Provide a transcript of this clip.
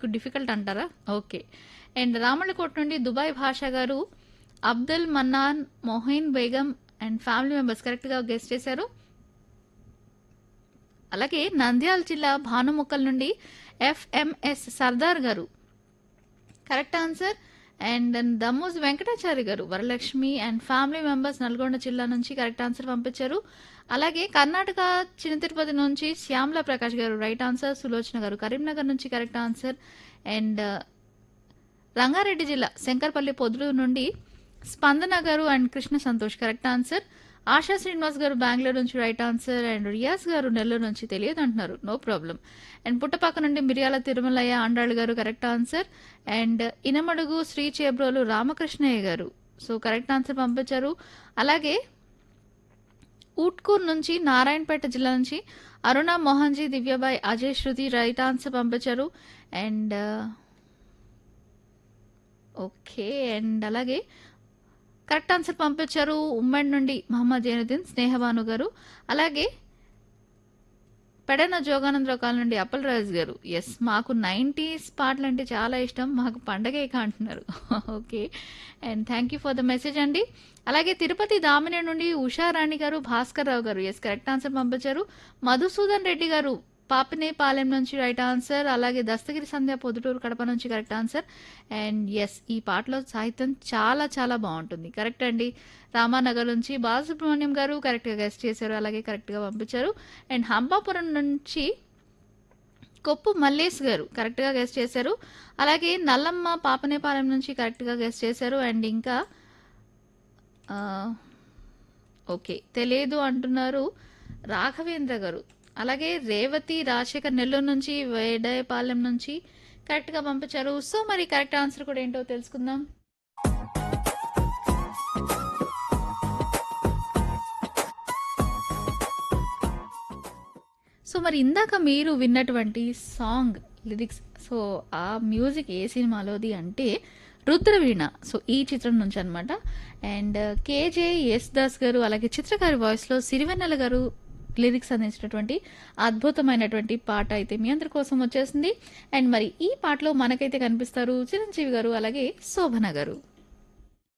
మీకు డిఫికల్ట్ అంటారా okay and Ramallakota నుండి Dubai Basha garu Abdul Mannan Mohin Begum and family members కరెక్ట్గా గెస్ట్ చేశారు అలాగే నంద్యాల జిల్లా భానుముక్కల్ నుండి FMS Sardar garu correct answer and Dammoj Venkatachari garu Varalakshmi and family members Nalgonda జిల్లా నుంచి కరెక్ట్ ఆన్సర్ పంపించారు అలాగే కర్ణాటక చిన్న తిరుపతి నుంచి శ్యామల ప్రకాష్ గారు రైట్ ఆన్సర్ సులోచన గారు కరీంనగర్ నుంచి కరెక్ట్ ఆన్సర్ అండ్ రంగారెడ్డి జిల్లా శంకర్పల్లి పొదులు నుండి Spandana garu and Krishna Santosh correct answer Asha Srinivas garu Bengaluru నుంచి రైట్ ఆన్సర్ అండ్ రియాజ్ గారు నెల్లూరు నుంచి తెలియదు అంటున్నారు నో ప్రాబ్లం అండ్ పుట్టపక్క నుండి మిరియాల Tirumalayya Andal garu correct answer and Inamadugu Sri Chebrolu Ramakrishnayya garu so correct answer పంపించారు అలాగే ఊట్కూర్ నుంచి నారాయణపేట జిల్లా నుంచి అరుణ మోహన్జీ దివ్యబాయ్ అజయ్ శృతి రైట్ ఆన్సర్ పంపించారు అండ్ ఓకే అండ్ అలాగే కరెక్ట్ ఆన్సర్ పంపించారు ఉమ్మడి నుండి మహమ్మద్ జైనుద్దీన్ స్నేహబాను గారు అలాగే పెడన జోగానందరావు కాలం నుండి అప్పలరాజు గారు ఎస్ మాకు నైంటీస్ పాటలు అంటే చాలా ఇష్టం మాకు పండగే అంటున్నారు okay and thank you for the message అండి అలాగే తిరుపతి దామిని నుండి ఉషారాణి గారు భాస్కర్ రావు గారు ఎస్ కరెక్ట్ ఆన్సర్ పంపించారు మధుసూదన్ రెడ్డి గారు పాపినే పాలెం నుంచి రైట్ ఆన్సర్ అలాగే దస్తగిరి సంధ్య పొద్దుటూరు కడప నుంచి కరెక్ట్ ఆన్సర్ అండ్ ఎస్ ఈ పాటలో సాహిత్యం చాలా చాలా బాగుంటుంది కరెక్ట్ అండి రామానగర్ నుంచి బాలసుబ్రహ్మణ్యం గారు కరెక్ట్గా గెస్ట్ చేశారు అలాగే కరెక్ట్గా పంపించారు అండ్ హంపాపురం నుంచి కొప్పు మల్లేష్ గారు కరెక్ట్గా గెస్ట్ చేశారు అలాగే నల్లమ్మ పాపనేపాలెం నుంచి కరెక్ట్గా గెస్ట్ చేశారు అండ్ ఇంకా ఆ, ఓకే తెలియదు అంటున్నారు రాఘవేంద్ర గారు అలాగే రేవతి రాజశేఖర్ నెల్లూరు నుంచి వేడాయపాలెం నుంచి కరెక్ట్గా పంపించారు సో మరి కరెక్ట్ ఆన్సర్ కూడా ఏంటో తెలుసుకుందాం సో మరి ఇందాక మీరు విన్నటువంటి సాంగ్ లిరిక్స్ సో ఆ మ్యూజిక్ ఏ సినిమాలోది అంటే రుద్రవీణ సో ఈ చిత్రం నుంచి అనమాట అండ్ కేజే ఎస్ దాస్ గారు అలాగే చిత్రకారి వాయిస్లో సిరివెన్నెల గారు లిరిక్స్ అందించినటువంటి అద్భుతమైనటువంటి పాట అయితే మీ అందరి కోసం వచ్చేసింది అండ్ మరి ఈ పాటలో మనకైతే కనిపిస్తారు చిరంజీవి గారు అలాగే శోభన గారు